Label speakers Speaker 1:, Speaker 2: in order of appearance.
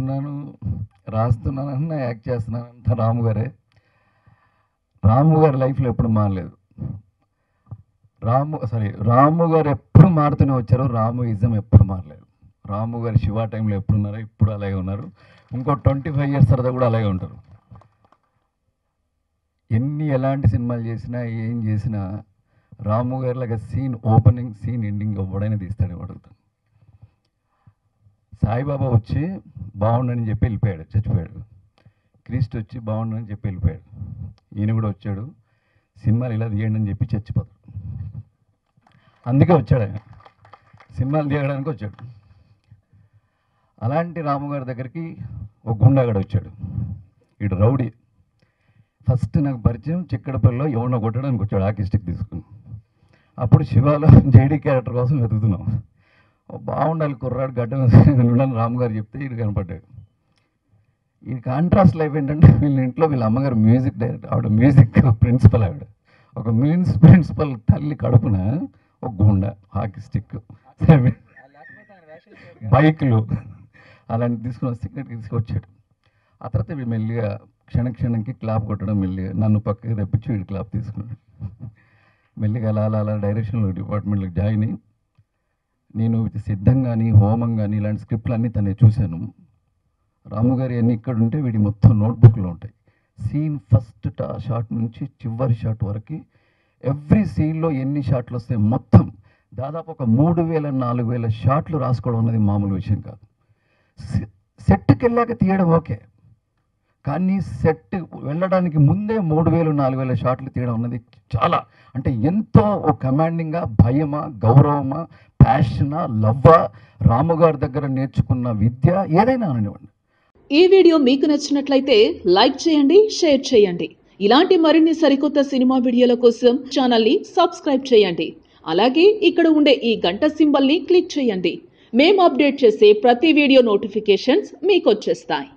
Speaker 1: రాస్తున్నాను రాస్తున్నానన్న యాక్ట్ చేస్తున్నాను అంతా రాము గారే రాము గారి లైఫ్లో ఎప్పుడు మారలేదు రాము సారీ రాము గారు ఎప్పుడు మారుతూనే వచ్చారు రాము ఇజం ఎప్పుడు మారలేదు రాము గారు శివ టైంలో ఎప్పుడు ఉన్నారో ఇప్పుడు అలాగే ఉన్నారు ఇంకో ట్వంటీ ఫైవ్ ఇయర్స్ తర్వాత కూడా అలాగే ఉంటారు ఎన్ని ఎలాంటి సినిమాలు చేసినా ఏం చేసినా రాము గారి లాగా సీన్ ఓపెనింగ్ సీన్ ఎండింగ్ ఎవడైనా తీస్తాడు అడుగుతాను సాయిబాబా వచ్చి బాగుండని చెప్పి వెళ్ళిపోయాడు చచ్చిపోయాడు క్రీస్ట్ వచ్చి బాగుండని చెప్పి వెళ్ళిపోయాడు ఈయన కూడా వచ్చాడు సినిమాలు ఇలా తీయండి అని చెప్పి చచ్చిపోతాడు అందుకే వచ్చాడు ఆయన సినిమాలు తీయడానికి వచ్చాడు అలాంటి రాము గారి దగ్గరికి ఒక గుండాగడ వచ్చాడు ఇటు రౌడీ ఫస్ట్ నాకు పరిచయం చిక్కడపల్లిలో ఎవరినో కొట్టడానికి వచ్చాడు ఆకి స్టిక్ తీసుకుని అప్పుడు శివాలో జేడీ క్యారెక్టర్ కోసం వెతుకుతున్నాం ఓ బాగుండాలి కుర్రాడు గడ్డం ఉండాలని రాము గారు చెప్తే ఇటు కనపడ్డాడు ఈ కాంట్రాస్ట్ లైఫ్ ఏంటంటే వీళ్ళ ఇంట్లో వీళ్ళ అమ్మగారు మ్యూజిక్ డైరెక్టర్ ఆవిడ మ్యూజిక్ ప్రిన్సిపల్ ఆవిడ ఒక మ్యూన్స్ ప్రిన్సిపల్ తల్లి కడుపున ఒక గుండా హాకీ స్టిక్ బైక్లు అలాంటి తీసుకుని వస్తే ఇక్కడికి తీసుకొచ్చాడు ఆ తర్వాత వీడు మెల్లిగా క్షణ క్షణంకి క్లాప్ కొట్టడం మెల్లిగా నన్ను పక్కకి తెప్పించి వీడు క్లాప్ తీసుకున్నాడు మెల్లిగా అలా అలా అలా డైరెక్షన్లో డిపార్ట్మెంట్లోకి జాయిన్ అయ్యి నేను సిద్ధం కానీ హోమం కానీ ఇలాంటి స్క్రిప్ట్లు అన్నీ తనే చూశాను రాము గారి అన్ని ఇక్కడ ఉంటే వీడి మొత్తం నోట్బుక్లో ఉంటాయి సీన్ ఫస్ట్ టా షాట్ నుంచి చివరి షాట్ వరకు ఎవ్రీ సీన్లో ఎన్ని షాట్లు వస్తాయి మొత్తం దాదాపు ఒక మూడు వేల నాలుగు వేల షాట్లు రాసుకోవడం అనేది మామూలు విషయం కాదు సె- సెట్కి వెళ్ళాక తీయడం ఓకే కానీ సెట్ వెళ్ళడానికి ముందే మూడు వేలు నాలుగు వేల షాట్లు తీయడం అన్నది చాలా అంటే ఎంతో ఒక కమాండింగ్గా భయమా గౌరవమా ప్యాషనా లవ్వా రాముగారి దగ్గర నేర్చుకున్న విద్య ఏదైనా అనివ్వండి
Speaker 2: ఈ వీడియో మీకు నచ్చినట్లయితే లైక్ చేయండి షేర్ చేయండి ఇలాంటి మరిన్ని సరికొత్త సినిమా వీడియోల కోసం ఛానల్ని సబ్స్క్రైబ్ చేయండి అలాగే ఇక్కడ ఉండే ఈ గంట సింబల్ని క్లిక్ చేయండి మేము అప్డేట్ చేసే ప్రతి వీడియో నోటిఫికేషన్స్ మీకు వచ్చేస్తాయి